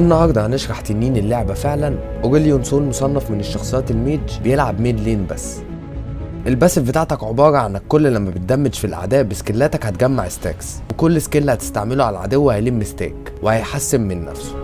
النهارده هنشرح تنين اللعبة فعلا اوريليون سول مصنف من الشخصيات الميج بيلعب ميد لين بس الباسف بتاعتك عبارة عن انك كل لما بتدمج في الاعداء بسكيلاتك هتجمع ستاكس وكل سكيل هتستعمله على العدو هيلم ستاك وهيحسن من نفسه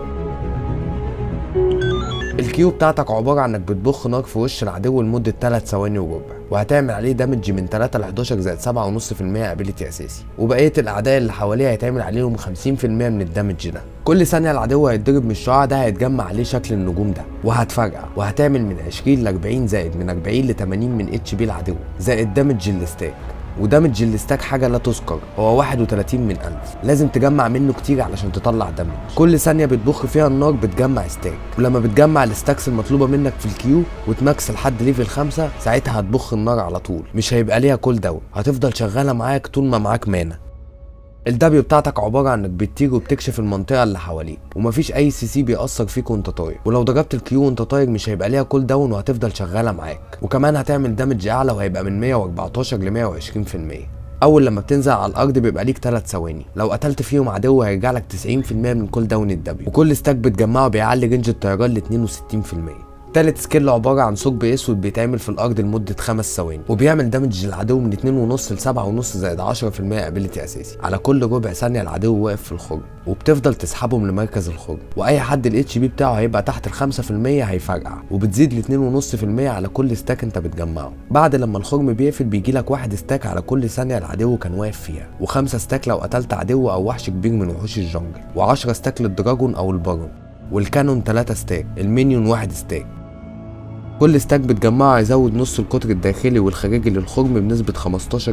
الكيو بتاعتك عبارة عن انك بتبخ نار في وش العدو لمدة 3 ثواني وربع وهتعمل عليه دامج من 3 ل 11 زائد 7.5% ابيليتي اساسي وبقية الاعداء اللي حواليه هيتعمل عليهم 50% من الدامج ده كل ثانية العدو هيتضرب من الشعاع ده هيتجمع عليه شكل النجوم ده وهتفرقع وهتعمل من 20 ل 40 زائد من 40 ل 80 من اتش بي العدو زائد دامج الستاك ودامج الستاك حاجه لا تذكر هو 31 من 1000 لازم تجمع منه كتير علشان تطلع دامج كل ثانيه بتبخ فيها النار بتجمع ستاك ولما بتجمع الستاكس المطلوبه منك في الكيو وتماكس لحد ليفل 5 ساعتها هتبخ النار على طول مش هيبقى ليها كول داون هتفضل شغاله معاك طول ما معاك مانا الدبليو بتاعتك عبارة عن انك بتطير وبتكشف المنطقة اللي حواليك ومفيش اي سي سي بيأثر فيك وانت طاير ولو ضربت الكيو وانت طاير مش هيبقى ليها كول داون وهتفضل شغالة معاك وكمان هتعمل دامج اعلى وهيبقى من 114 ل 120% اول لما بتنزل على الارض بيبقى ليك 3 ثواني لو قتلت فيهم عدو هيرجع لك 90% من كل داون الدبليو وكل ستاك بتجمعه بيعلي رينج الطيران ل 62% تالت سكيل عبارة عن ثقب اسود بيتعمل في الارض لمدة خمس ثواني وبيعمل دامج للعدو من 2.5 ل 7.5 زائد 10% ابيليتي اساسي على كل ربع ثانية العدو واقف في الخرم وبتفضل تسحبهم لمركز الخرم واي حد الاتش بي بتاعه هيبقى تحت ال 5% هيفرقع وبتزيد ل 2.5% على كل ستاك انت بتجمعه بعد لما الخرم بيقفل بيجي لك واحد ستاك على كل ثانية العدو كان واقف فيها وخمسة ستاك لو قتلت عدو او وحش كبير من وحوش الجنجل و10 ستاك للدراجون او البارون والكانون 3 ستاك المينيون 1 ستاك كل ستاك بتجمعه هيزود نص القطر الداخلي والخارجي للخرم بنسبة 15%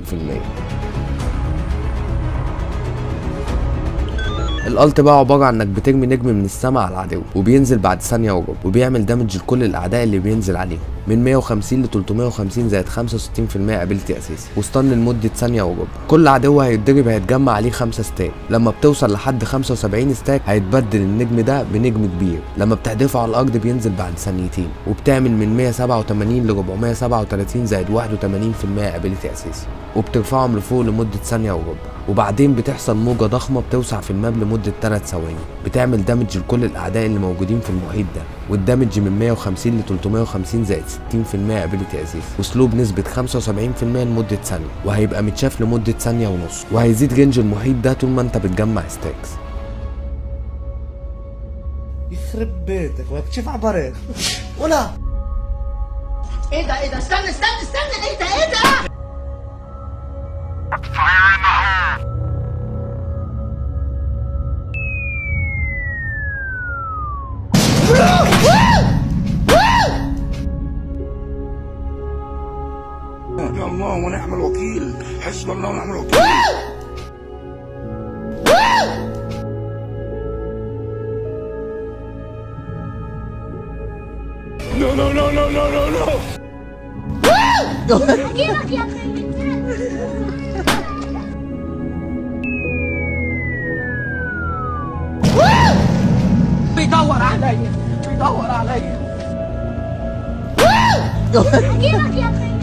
الالت بقى عبارة عن انك بترمي نجم من السماء على العدو وبينزل بعد ثانية وربع وبيعمل دامج لكل الاعداء اللي بينزل عليهم من 150 ل 350 زائد 65% ابيلتي اساسي وستان لمدة ثانية وربع كل عدو هيتضرب هيتجمع عليه 5 ستاك لما بتوصل لحد 75 ستاك هيتبدل النجم ده بنجم كبير لما بتحدفه على الارض بينزل بعد ثانيتين وبتعمل من 187 ل 437 زائد 81% ابيلتي اساسي وبترفعهم لفوق لمدة ثانية وربع وبعدين بتحصل موجة ضخمة بتوسع في الماب لمدة 3 ثواني بتعمل دامج لكل الأعداء اللي موجودين في المحيط ده والدامج من 150 ل 350 زائد 60% ابيليتي اساسي واسلوب نسبة 75% لمدة ثانية وهيبقى متشاف لمدة ثانية ونص وهيزيد رينج المحيط ده طول ما انت بتجمع ستاكس يخرب بيتك وبتشوف عبرت ولا ايه ده ايه ده استنى استنى استنى ايه ده ايه ده يا الله ونعم الوكيل حسبي الله ونعم الوكيل لا لا لا لا لا لا لا اجيبك يا ابن الانسان بيدور عليا بيدور عليا اجيبك يا ابن